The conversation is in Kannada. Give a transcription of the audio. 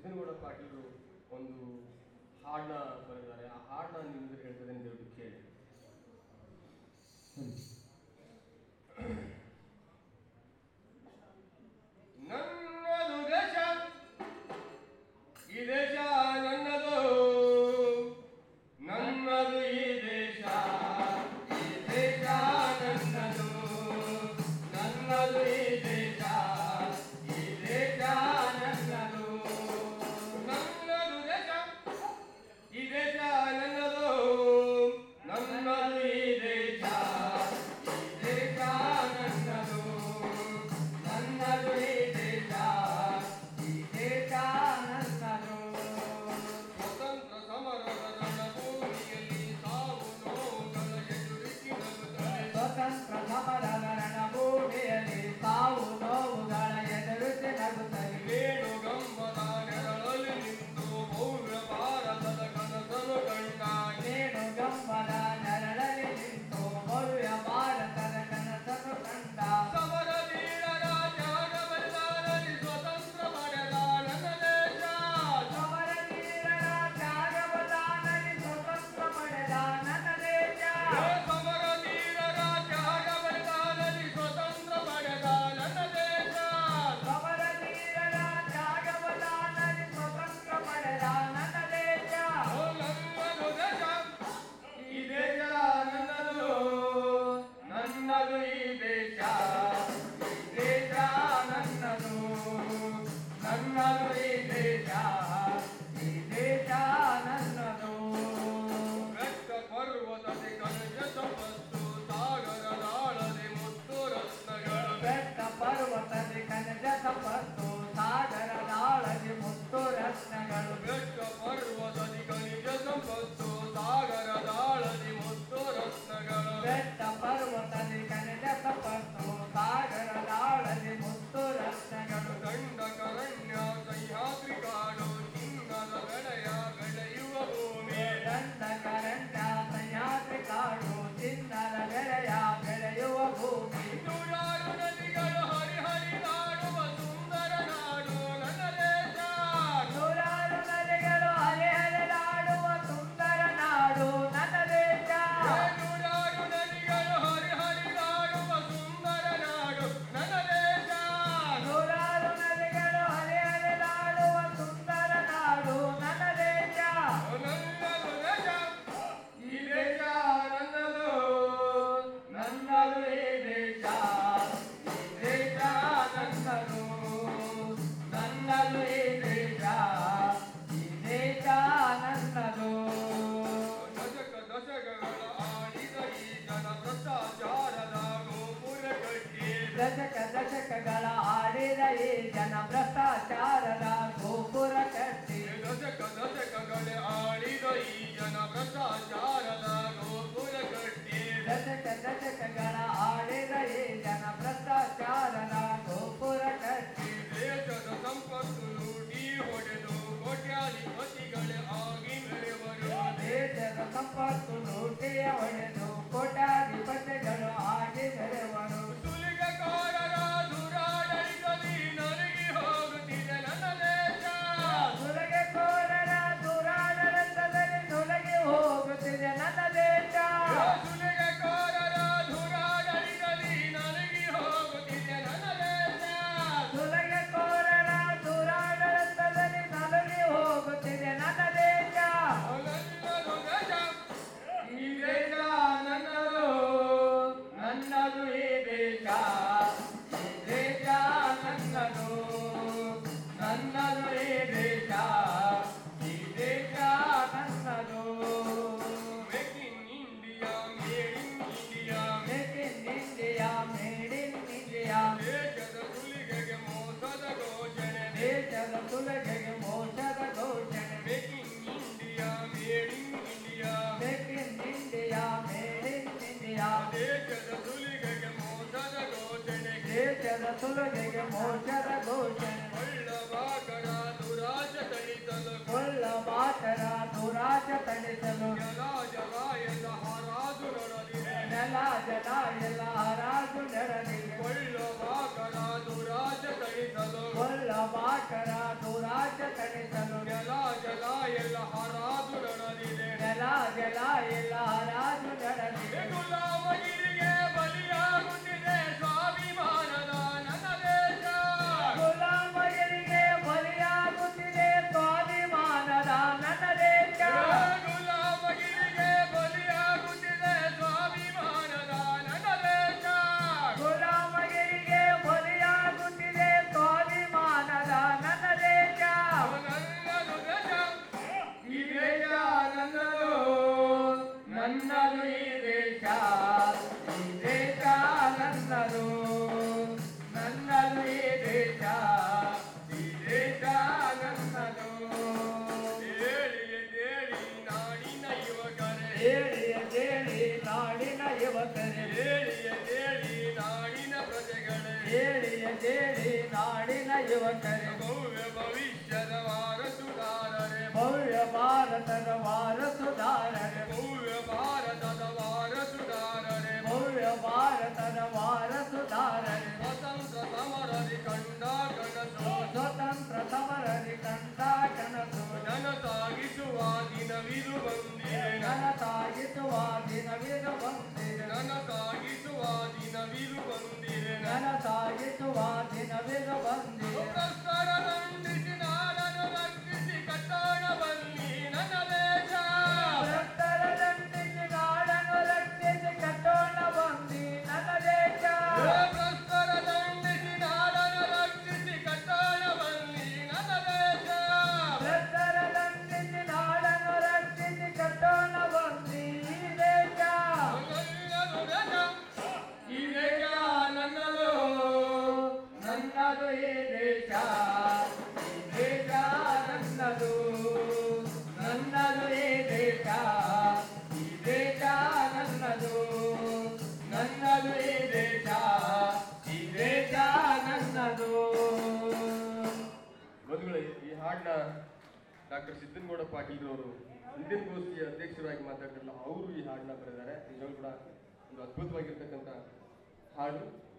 ಸಿದ್ದನಗೌಡ ಪಾಟೀಲರು ಒಂದು ಹಾಡನ್ನ ಬರೆದಿದ್ದಾರೆ ಆ ಹಾಡನ್ನ ನಿಮ್ಗೆ ಹೇಳ್ತದೆ ಅಂತ ಕೇಳಿ ನನ್ನದು ದೇಶ ಈ ದೇಶ ನನ್ನದು ನನ್ನದು ಈ ದೇಶ ಈ ದೇಶ ನನ್ನದು ನನ್ನದು ಈ ದೇಶ ಈ ದೇಶ ನನ್ನದು ನನ್ನದು ದೇಶ ಈ ದೇಶ ನನ್ನದು ನನ್ನದು ಈ ದೇಶ ಈ ದೇಶ ನನ್ನದು ನನ್ನದು ಈ ದೇಶ ಈ ದೇಶ ನನ್ನದು ಸ್ವತಂತ್ರ ಸಮರದ ರಣಭೂಮಿಯಲ್ಲಿ ಸಾವು ನೋವುಗಳ ಎದುರಿಸಿ ನಗುತ್ತದೆ ಸ್ವತಂತ್ರ ಸಮರದ ರಣಭೂಮಿಯಲ್ಲಿ ಸಾವು ನೋವುಗಳ ಎದುರಿಸಿ ನಗುತ್ತದೆ ವೇಣುಗಂಬದ ನೆರಳಲ್ಲಿ ನಿಂತು ಭವ್ಯ ಭಾರತದ ಕನಸನ್ನು ಕಂಡ ನೇಣು ಗಂಬದ ನೆರಳಲ್ಲಿ ನಿಂತು ಭವ್ಯ ಭಾರತದ ಕನಸನ್ನು ಕಂಡ ಸಮರ ಧೀರರ ತ್ಯಾಗ ಬಲಿದಾನದಲ್ಲಿ ಸ್ವತಂತ್ರ ಪಡೆದ ನನ್ನ ದೇಶ ಸಮರ ವೀರರ ತ್ಯಾಗಬಲಿದಾನದಲ್ಲಿ ಸ್ವತಂತ್ರ ಪಡೆದ ನನ್ನ ದೇಶ ಸಮರ ಧೀರರ ತ್ಯಾಗ ಬಲಿದಾನದಲ್ಲಿ ಸ್ವತಂತ್ರ ಪಡೆದ ನನ್ನ ದೇಶ ಸಮರ ವೀರರ ತ್ಯಾಗಬಲಿದಾನದಲ್ಲಿ ಸ್ವತಂತ್ರ ಪಡೆದ ನನ್ನ ದೇಶ ಓ ನನ್ನದು ದೇಶ ಈ ದೇಶ ನನ್ನದು ನನ್ನದು ಈ ದೇಶ ಈ ದೇಶ ನನ್ನದು ನನ್ನದು ಈ ದೇಶ ಈ ದೇಶ ನನ್ನದು ಬೆಟ್ಟ ಪರ್ವತದೆ ಕನಕ ಸಂಪತ್ತು ಸಾಗರ ನಾಳದೆ ಮುತ್ತು ರತ್ನಗಳು ಬೆಟ್ಟ ಪರ್ವತದಿ ಕನಜ ಸಂಪತ್ತು ಸಾಗರ ನಾಳದಿ ಮುತ್ತು ರತ್ನಗಳು ಬೆಟ್ಟ ಪರ್ವತದಿ ಖನಿಜ ಸಂಪತ್ತು ಸಾಗರ ನಾಳದಿ ಮುತ್ತು ರತ್ನಗಳು ಬೆಟ್ಟ ಪರ್ವತದಿ ಕನಜ ಸಂಪತ್ತು ಸಾಗರ ನಾಳದಿ ಮುತ್ತು ರತ್ನಗಳು ದಂಡ ಕರಣ್ಯ ಸಹ್ಯಾದ್ರಿ ಕಾಡು ಚಿನ್ನದ ಬೆಳೆಯ ಬೆಳೆಯುವ ಭೂಮಿ ದಂಡ ಕರಂಡ ಸಹ್ಯಾದ್ರಿ ಕಾಡು ಚಿನ್ನದ ಬೆಳೆಯ ಬೆಳೆಯುವ ಭೂಮಿ ನೂರಾರು ನದಿಗಳು ಹರಿಹರಿದಾಡುವ ಸುಂದರ ನಾಡು ನನ್ನ ದೇಶ ನೂರಾರು ನದಿಗಳು ಹರೆ ಹರಿದಾಡುವ ಸುಂದರ ನಾಡು ನನ್ನ ದೇಶ ನೂರಾರು ನದಿಗಳು ಹರಿಹರಿದಾಡುವ ಸುಂದರ ನಾಡು ನನ್ನ ದೇಶ ನೂರಾರು ನದಿಗಳು ಹರೆ ಹರಿದಾಡುವ ಸುಂದರ ನಾಡು ನನ್ನ ದೇಶ ನನ್ನದು ದೇಶ ಈ ದೇಶ ನನ್ನದು ನನ್ನದು ಈ ದೇಶ ಈ ದೇಶ ನನ್ನದು ನನ್ನದು ಈ ದೇಶ ಈ ದೇಶ ನನ್ನದು ದಶಕ ದಶಕಗಳ ಆಳಿದ ಈ ಜನ ಭ್ರಷ್ಟಾಚಾರದ ಗೋಪುರ ಕಟ್ಟಿ ದಶಕ ದಶಕಗಳ ಆಡಿದ ಈ ಜನ ಭ್ರಷ್ಟಾಚಾರದ ಗೋಪುರ ಕಟ್ಟಿ ದಶಕ ದಶಕಗಳ ಆಳಿದ ಈ ಜನ ಭ್ರಷ್ಟಾಚಾರದ ಗೋಪುರ ಕಟ್ಟಿ ದಶಕ ದಶಕಗಳ ಆಡಿದ ಈ ಜನ ಭ್ರಷ್ಟಾಚಾರದ ಗೋಪುರ ಕಟ್ಟಿ ದೇಶದ ಸಂಪತ್ತು ಲೂಟಿ ಹೊಡೆದು ಕೋಟ್ಯಾಧಿಪತಿಗಳೇ ಆಗಿ ಮೆರೆವರು ದೇಶದ ಸಂಪತ್ತು ಲೂಟಿಯ ಹೊಡೆದು ಕೋಟ್ಯಾಧಿಪತಿಗಳು ಆಗಿ ಮೆರೆವರು ಸುಲಿಗೆಕಾರರ ದುರಾಡಳಿತದಿ ನರಗಿ ಹೋಗುತ್ತಿದೆ ನನ್ನ ದೇಶ ಸುಲಗೆ ಕೋರರ ದುರಾಡಳಿತದಲ್ಲಿ ತೊಲಗಿ ಹೋಗುತ್ತಿದೆ ನನ್ನ ದೇಶ ಸುಲಿಗೆಕಾರರ ದುರಾಡಳಿತದಿ ನರಗಿ ಹೋಗುತ್ತಿದೆ ನನ್ನ ದೇಶ ಸುಲಗೆ ಕೋರರ ದುರಾಡಳಿತದಲ್ಲಿ ನಲುಗಿ ಹೋಗುತ್ತಿದೆ ನನ್ನ ದೇಶ ನನ್ನದು ದೇಶ ಈ ದೇಶ ನನ್ನದು ನನ್ನದು ಈ ದೇಶ ಈ ದೇಶ ನನ್ನದು ನನ್ನದು ಈ ದೇಶ ಈ ದೇಶ ನನ್ನದು make in India made in India make in India made in India ದೇಶದ ಸುಲಿಗೆಗೆ ಮೋಸದ ಘೋಷಣೆ ದೇಶದ ಸುಲಗೆಗೆ ಮೋಸದ ಘೋಷಣೆ make in India made in India make in India made in India ದೇಶದ ಸುಲಿಗೆಗೆ ಮೋಸದ ಘೋಷಣೆ ದೇಶದ ಸುಲಗೆಗೆ ಮೋಸದ ಘೋಷಣೆ ಕೊಳ್ಳಬಾಕರ ದುರಾಶ ತಣಿಸಲು ಕೊಳ್ಳ ಮಾತರ ದುರಾಶ ತಣಿಸಲು ಜಲ ಜಲ ಎಲ್ಲ ಹರಾಜು ನಡೆದಿದೆ ನೆಲ ಜಲ ಎಲ್ಲ ಹರಾಜು ನಡೆದಿದೆ ಕೊಳ್ಳಬಾಕರ ದುರಾಶ ತಣಿಸಲು ಕೊಳ್ಳ ಮಾತರ ದುರಾಶ ತಣಿಸಲು ಎಲ್ಲ ಎಲ್ಲ ರಾಜು ನಡೆದಿದೆ ಗುಲಾಮಗಿರಿಗೆ ಬಲಿಯಾಗುತ್ತಿದೆ ಸ್ವಾಭಿಮಾನದ ನನ್ನ ದೇಶ ಗುಲಾಮಗಿರಿಗೆ ಬಲಿಯಾಗುತ್ತಿದೆ ಸ್ವಾಭಿಮಾನದ ನನ್ನ ದೇಶ ಗುಲಾಮಗಿರಿಗೆ ಬಲಿಯಾಗುತ್ತಿದೆ ಸ್ವಾಭಿಮಾನದ ನನ್ನ ದೇಶ ಗುಲಾಮಗಿರಿಗೆ ಬಲಿಯಾಗುತ್ತಿದೆ ಸ್ವಾಭಿಮಾನದ ನನ್ನ ದೇಶ ನನ್ನದು ದೇಶ ಈ ದೇಶ ನನ್ನದು ನನ್ನದು ಈ ದೇಶ ಈ ದೇಶ ನನ್ನದು ನನ್ನದು ಈ ದೇಶ ಈ ದೇಶ ನನ್ನದು ಹೇಳಿಯ ಕೇಳಿ ನಾಡಿನ ಯುವಕರೇ ಹೇಳಿಯ ಕೇಳಿ ನಾಡಿನ ಯುವಕರೇ ಹೇಳಿಯ ಕೇಳಿ ನಾಡಿನ ಪ್ರಜೆಗಳೇ ಹೇಳಿಯ ಕೇಳಿ ನಾಡಿನ ಯುವಕರೇ ಭವ್ಯ ಭವಿಷ್ಯದ ವಾರಸುದಾರರೇ ಭವ್ಯ ಭಾರತದ ವಾರಸುದಾರರೇ ಭವ್ಯ ಭಾರತದ ವಾರಸುದಾರರೇ ಭವ್ಯ ಭಾರತದ ವಾರಸುದಾರರೇ ಸ್ವತಂತ್ರ ಸಮರದಿ ಕಂಡ ಕನಸು ಸ್ವತಂತ್ರ ಸಮರದಿ ಕಂಡ ಕನಸು ಜನ ಸಾಗಿಸುವ ದಿನವಿದು ಬಂದಿದೆ ನನ್ನ ಸಾಗಿಸುವ ದಿನವಿದು ಬಂದಿದೆ ನನ್ನ ಸಾಗಿಸುವ ದಿನವಿದು ಬಂದಿದೆ ನನ್ನ ಸಾಗಿಸುವ ದಿನವಿದು ಬಂದಿದೆ ಭ್ರಷ್ಟರ ದಂಡಿಸಿ ನಾಡನ್ನು ರಕ್ಷಿಸಿ ಕಟ್ಟೋಣ ಬನ್ನಿ ನನ್ನ ದೇಶ ಭಕ್ತರ ದಂಡಿಸಿ ನಾಡನ್ನು ರಕ್ಷಿಸಿ ಕಟ್ಟೋಣ ಬಂದಿ ನನ್ನ ದೇಶ ಭ್ರಷ್ಟರ ದಂಡಿಸಿ ನಾಡನ್ನು ರಕ್ಷಿಸಿ ಕಟ್ಟೋಣ ಬನ್ನಿ ನನ್ನ ದೇಶ ಭಕ್ತರ ದಂಡಿಸಿ ನಾಡನ್ನು ರಕ್ಷಿಸಿ ಕಟ್ಟೋಣ ಬಂದಿ ಈ ದೇಶ ನನ್ನದು ದೇಶ ಈ ದೇಶ ನನ್ನದು ನನ್ನದು ಈ ದೇಶ ಈ ದೇಶ ನನ್ನದು ನನ್ನದು ಈ ದೇಶ ಈ ದೇಶ ನನ್ನದು ನನ್ನದು ಈ ದೇಶ ಈ ದೇಶ ನನ್ನದು ಬಂಧುಗಳೇ ಈ ಹಾಡನ್ನ ಡಾಕ್ಟರ್ ಸಿದ್ದನಗೌಡ ಪಾಟೀಲ್ ಅವರು ಇಂಡಿಯನ್ ಗೋಷ್ಠಿಯ ಅಧ್ಯಕ್ಷರಾಗಿ ಮಾತಾಡ್ತಿರಲ್ಲ ಅವರು ಈ ಹಾಡನ್ನ ಬರೆದಿದ್ದಾರೆ ನಿಜವಾಗ್ಲೂ ಕೂಡ ಒಂದು ಅದ್ಭುತವಾಗಿರ್ತಕ್ಕಂಥ ಹಾಡು